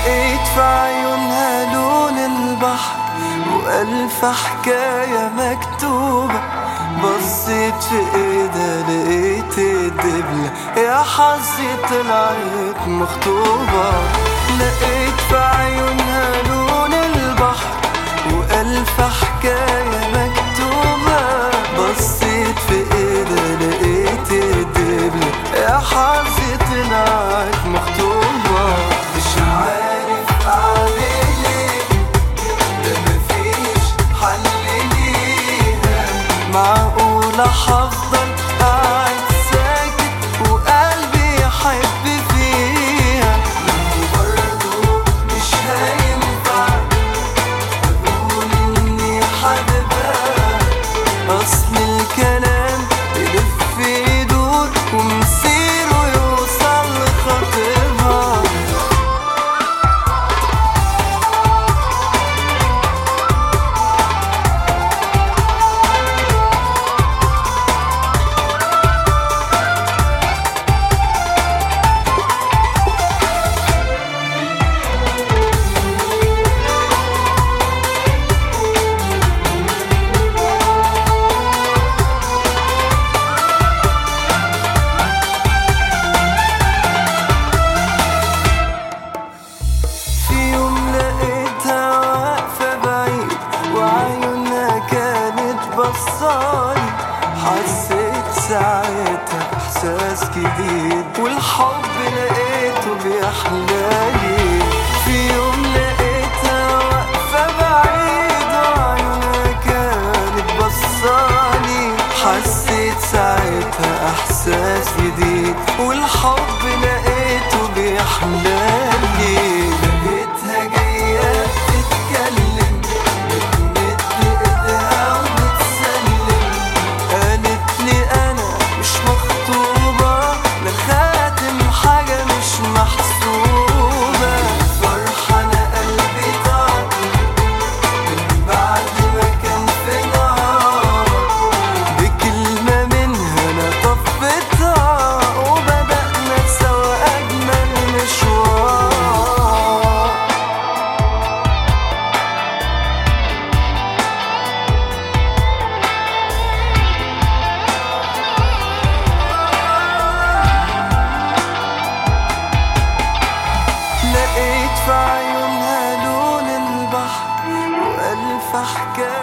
لقيت في عيونها لون البحر وألف حكاية مكتوبة بصيت في ايدها لقيت الدبلة يا حظي طلعت مخطوبة لقيت في عيونها لون البحر وألف حكاية مكتوبة بصيت في ايدها لقيت الدبلة يا حظي طلعت مخطوبة مش عارف اعمل ايه ده مفيش حل ليها معقولة هفضل قاعد ساكت وقلبي يحب فيها وبرضه مش هينفع أقول إني حاببها أصل الكلام يلف يدور ومصيره يوصل لخطيبها في يوم لقيتها واقفة بعيد وعيونها كانت بصالي حسيت ساعتها إحساس جديد والحب لقيته بيحلالي في يوم لقيتها واقفة بعيد وعيونها كانت بصالي حسيت ساعتها إحساس جديد والحب لقيته بيحلالي لقيتها جاية تتكلم بتمد ايدها وبتسلم قالت لي انا مش مخطوبة لخاتم حاجة مش محسوبة فرحانة قلبي طار من بعد ما كان في نار بكلمة منها انا طفتها وبدأنا سوا اجمل مشوار لقيت في عيونها لون البحر وألف حكاية